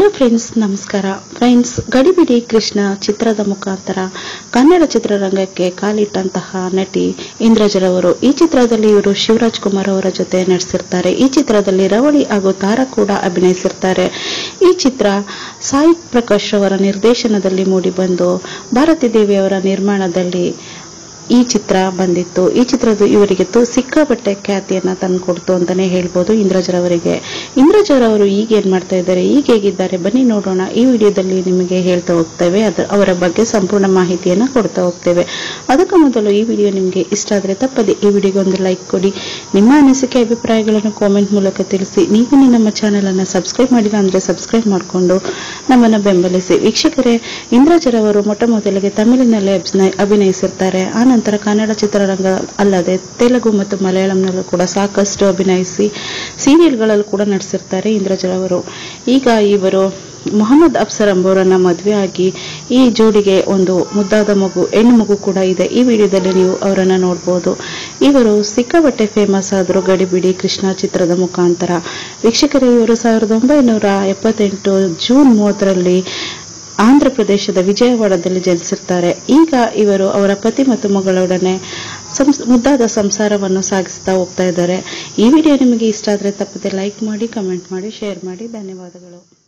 hello friends ನಮಸ್ಕಾರ friends ಗಡಿಬಿಡಿ ಕೃಷ್ಣ ಚಿತ್ರದ ಮುಖಾಂತರ ಕನ್ನಡ ಚಿತ್ರರಂಗಕ್ಕೆ ಕಾಲಿಟ್ಟಂತಹ ನಟಿ ಇಂದ್ರಜರವರು ಈ ಚಿತ್ರದಲ್ಲಿ ಇವರು ಶಿವರಾಜ್ ಕುಮಾರ್ ಅವರ ಜೊತೆ ನಟಿಸಿರ್ತಾರೆ ಈ ಚಿತ್ರದಲ್ಲಿ ರವಳಿ ಹಾಗೂ ತಾರಾ ಕೂಡ ಅಭಿನಯಿಸಿರ್ತಾರೆ ಈ ಚಿತ್ರ ಸಾಯಿ ಪ್ರಕಾಶ್ ಅವರ ನಿರ್ದೇಶನದಲ್ಲಿ ಮೂಡಿಬಂದು ಭಾರತಿ ದೇವಿ ಅವರ ನಿರ್ಮಾಣದಲ್ಲಿ ಈ ಚಿತ್ರ ಬಂದಿತ್ತು ಈ ಚಿತ್ರದ ಇವರಿಗೆ ತು ಸಿಕ್ಕಾಪಟ್ಟೆ ಖ್ಯಾತಿಯನ್ನ ತಂದುಕೊಡ್ತು ಅಂತಾನೆ ಹೇಳ್ಬೋದು ಇಂದ್ರಜರವರಿಗೆ ಇಂದ್ರಜರವರು ಈಗ ಏನ್ ಮಾಡ್ತಾ ಇದ್ದಾರೆ ಈಗ ಹೇಗಿದ್ದಾರೆ ಬನ್ನಿ ನೋಡೋಣ ಈ ವಿಡಿಯೋದಲ್ಲಿ ನಿಮಗೆ ಹೇಳ್ತಾ ಹೋಗ್ತೇವೆ ಅದ ಅವರ ಬಗ್ಗೆ ಸಂಪೂರ್ಣ ಮಾಹಿತಿಯನ್ನ ಕೊಡ್ತಾ ಹೋಗ್ತೇವೆ ಅದಕ್ಕೂ ಮೊದಲು ಈ ವಿಡಿಯೋ ನಿಮಗೆ ಇಷ್ಟ ಆದ್ರೆ ತಪ್ಪದೆ ಈ ವಿಡಿಯೋಗೆ ಒಂದು ಲೈಕ್ ಕೊಡಿ ನಿಮ್ಮ ಅನಿಸಿಕೆ ಅಭಿಪ್ರಾಯಗಳನ್ನು ಕಾಮೆಂಟ್ ಮೂಲಕ ತಿಳಿಸಿ ನೀವು ನಮ್ಮ ಚಾನೆಲ್ ಅನ್ನ ಸಬ್ಸ್ಕ್ರೈಬ್ ಮಾಡಿಲ್ಲ ಅಂದ್ರೆ ಸಬ್ಸ್ಕ್ರೈಬ್ ಮಾಡಿಕೊಂಡು ನಮ್ಮನ್ನ ಬೆಂಬಲಿಸಿ ವೀಕ್ಷಕರೇ ಇಂದ್ರಜರವರು ಮೊಟ್ಟ ಮೊದಲಿಗೆ ತಮಿಳಿನಲ್ಲಿ ಅಭಿನಯ- ಅಭಿನಯಿಸಿರ್ತಾರೆ ಆ ನಂತರ ಕನ್ನಡ ಚಿತ್ರರಂಗ ಅಲ್ಲದೆ ತೆಲುಗು ಮತ್ತು ಮಲಯಾಳಂನಲ್ಲೂ ಕೂಡ ಸಾಕಷ್ಟು ಅಭಿನಯಿಸಿ ಸೀರಿಯಲ್ಗಳಲ್ಲೂ ಕೂಡ ನಟಿಸಿರ್ತಾರೆ ಇಂದ್ರಜರವರು ಈಗ ಇವರು ಮೊಹಮ್ಮದ್ ಅಫ್ಸರ್ ಎಂಬುವರನ್ನ ಮದುವೆ ಆಗಿ ಈ ಜೋಡಿಗೆ ಒಂದು ಮುದ್ದಾದ ಮಗು ಹೆಣ್ಣು ಮಗು ಕೂಡ ಇದೆ ಈ ವಿಡಿಯೋದಲ್ಲಿ ನೀವು ಅವರನ್ನ ನೋಡಬಹುದು ಇವರು ಸಿಕ್ಕಾಪಟ್ಟೆ ಫೇಮಸ್ ಆದರು ಗಡಿಬಿಡಿ ಕೃಷ್ಣ ಚಿತ್ರದ ಮುಖಾಂತರ ವೀಕ್ಷಕರೇ ಇವರು ಸಾವಿರದ ಒಂಬೈನೂರ ಎಪ್ಪತ್ತೆಂಟು ಜೂನ್ ಮೂವತ್ತರಲ್ಲಿ ಆಂಧ್ರ ಪ್ರದೇಶದ ವಿಜಯವಾಡದಲ್ಲಿ ಜನಿಸಿರ್ತಾರೆ ಈಗ ಇವರು ಅವರ ಪತಿ ಮತ್ತು ಮಗಳೊಡನೆ ಸಂಸ್- ಮುದ್ದಾದ ಸಂಸಾರವನ್ನು ಸಾಗಿಸ್ತಾ ಹೋಗ್ತಾ ಇದ್ದಾರೆ ಈ ವಿಡಿಯೋ ನಿಮಗೆ ಇಷ್ಟ ಆದರೆ ತಪ್ಪದೆ ಲೈಕ್ ಮಾಡಿ ಕಮೆಂಟ್ ಮಾಡಿ ಶೇರ್ ಮಾಡಿ ಧನ್ಯವಾದಗಳು